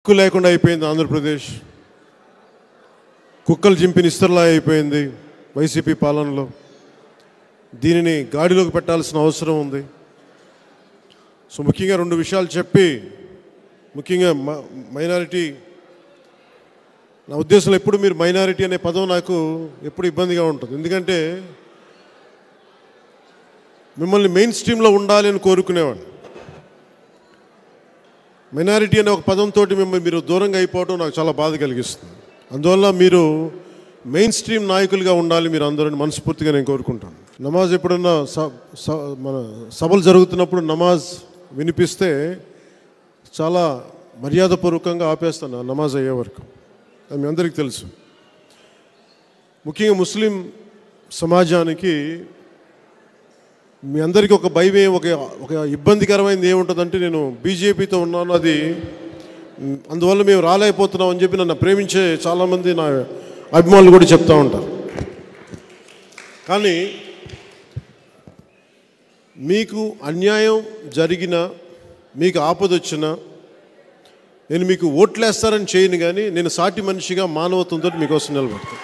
దిక్కు లేకుండా అయిపోయింది ఆంధ్రప్రదేశ్ కుక్కలు చింపిన ఇస్తర్లా అయిపోయింది వైసీపీ పాలనలో దీనిని గాడిలోకి పెట్టాల్సిన అవసరం ఉంది సో ముఖ్యంగా రెండు విషయాలు చెప్పి ముఖ్యంగా మ- మైనారిటీ నా ఉద్దేశంలో ఎప్పుడు మీరు మైనారిటీ అనే పదం నాకు ఎప్పుడు ఇబ్బందిగా ఉంటుంది ఎందుకంటే మిమ్మల్ని మెయిన్ స్ట్రీమ్లో ఉండాలి అని కోరుకునేవాడిని మైనారిటీ అనే ఒక పదంతో మిమ్మల్ని మీరు దూరంగా అయిపోవడం నాకు చాలా బాధ కలిగిస్తుంది అందువల్ల మీరు మెయిన్ స్ట్రీమ్ నాయకులుగా ఉండాలి మీరు అందరూ మనస్ఫూర్తిగా నేను కోరుకుంటాను నమాజ్ ఎప్పుడన్నా స- స- మన సభలు జరుగుతున్నప్పుడు నమాజ్ వినిపిస్తే చాలా మర్యాదపూర్వకంగా ఆపేస్తాను ఆ నమాజ్ అయ్యే వరకు అది మీ అందరికీ తెలుసు ముఖ్యంగా ముస్లిం సమాజానికి మీ అందరికీ ఒక భయం ఒక ఒక ఇబ్బందికరమైనది ఏముంటుందంటే నేను బీజేపీతో ఉన్నాను అది మ్, అందువల్ల మేము రాలేకపోతున్నాం అని చెప్పి నన్ను ప్రేమించే చాలామంది నా అభిమానులు కూడా చెప్తూ ఉంటారు కానీ మీకు అన్యాయం జరిగిన మీకు ఆపద వచ్చినా నేను మీకు ఓట్లేస్తారని చేయను కానీ నేను సాటి మనిషిగా మానవత్వంతో మీకోసం నిలబడతాను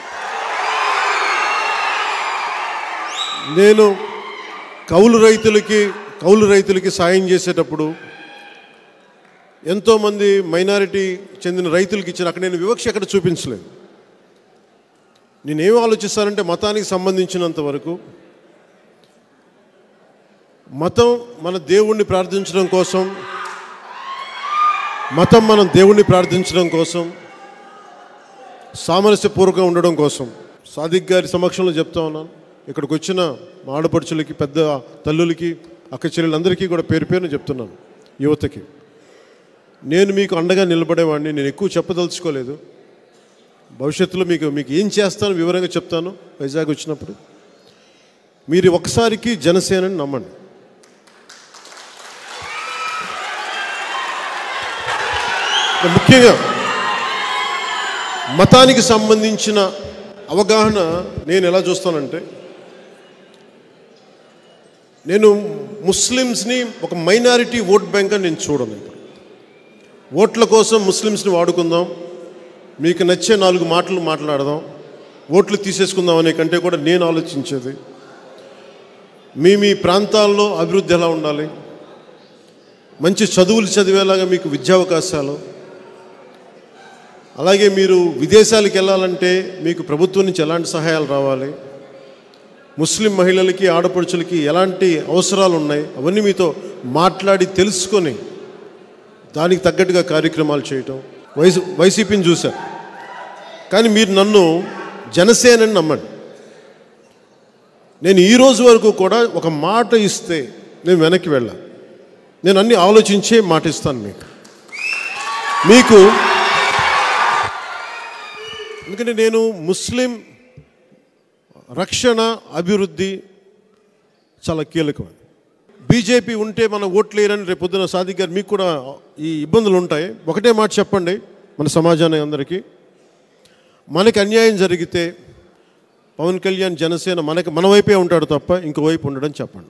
నేను కౌలు రైతులకి కౌలు రైతులకి సాయం చేసేటప్పుడు ఎంతోమంది మైనారిటీ చెందిన రైతులకి ఇచ్చిన అక్కడ నేను వివక్ష ఎక్కడ చూపించలేదు నేనేం ఆలోచిస్తానంటే మతానికి సంబంధించినంత వరకు మతం మన దేవుణ్ణి ప్రార్థించడం కోసం మతం మనం దేవుణ్ణి ప్రార్థించడం కోసం సామరస్యపూర్వకంగా ఉండడం కోసం సాదిక్ గారి సమక్షంలో చెప్తా ఉన్నాను ఇక్కడికి వచ్చిన మా ఆడపడుచులకి పెద్ద తల్లులకి అక్క చెల్లెలందరికీ కూడా పేరు పేరున చెప్తున్నాను యువతకి నేను మీకు అండగా నిలబడేవాడిని నేను ఎక్కువ చెప్పదలుచుకోలేదు భవిష్యత్తులో మీకు మీకు ఏం చేస్తాను వివరంగా చెప్తాను వైజాగ్ వచ్చినప్పుడు మీరు ఒకసారికి జనసేనని నమ్మండి ముఖ్యంగా మతానికి సంబంధించిన అవగాహన నేను ఎలా చూస్తానంటే నేను ముస్లిమ్స్ని ఒక మైనారిటీ ఓట్ బ్యాంక్ అని నేను చూడను ఇప్పుడు ఓట్ల కోసం ముస్లిమ్స్ని వాడుకుందాం మీకు నచ్చే నాలుగు మాటలు మాట్లాడదాం ఓట్లు తీసేసుకుందాం అనే కంటే కూడా నేను ఆలోచించేది మీ మీ ప్రాంతాల్లో అభివృద్ధి ఎలా ఉండాలి మంచి చదువులు చదివేలాగా మీకు విద్యావకాశాలు అలాగే మీరు విదేశాలకు వెళ్ళాలంటే మీకు ప్రభుత్వం నుంచి ఎలాంటి సహాయాలు రావాలి ముస్లిం మహిళలకి ఆడపడుచులకి ఎలాంటి అవసరాలు ఉన్నాయి అవన్నీ మీతో మాట్లాడి తెలుసుకొని దానికి తగ్గట్టుగా కార్యక్రమాలు చేయటం వైసీ వైసీపీని చూశారు కానీ మీరు నన్ను జనసేనని నమ్మండి నేను ఈ రోజు వరకు కూడా ఒక మాట ఇస్తే నేను వెనక్కి వెళ్ళాను నేను అన్ని ఆలోచించే మాట ఇస్తాను మీకు మీకు ఎందుకంటే నేను ముస్లిం రక్షణ అభివృద్ధి చాలా కీలకం బీజేపీ ఉంటే మన ఓట్లు వేయరని రేపు పొద్దున సాదిక్ గారు మీకు కూడా ఈ ఇబ్బందులు ఉంటాయి ఒకటే మాట చెప్పండి మన సమాజానికి అందరికీ మనకి అన్యాయం జరిగితే పవన్ కళ్యాణ్ జనసేన మనకి మన వైపే ఉంటాడు తప్ప ఇంకోవైపు ఉండడం చెప్పండి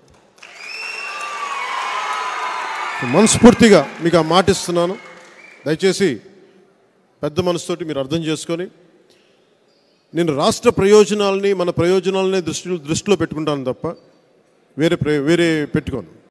మనస్ఫూర్తిగా మీకు ఆ మాట ఇస్తున్నాను దయచేసి పెద్ద మనసుతోటి మీరు అర్థం చేసుకొని నేను రాష్ట్ర ప్రయోజనాలని మన ప్రయోజనాలని దృష్టిలో దృష్టిలో పెట్టుకుంటాను తప్ప వేరే ప్రయో వేరే పెట్టుకోను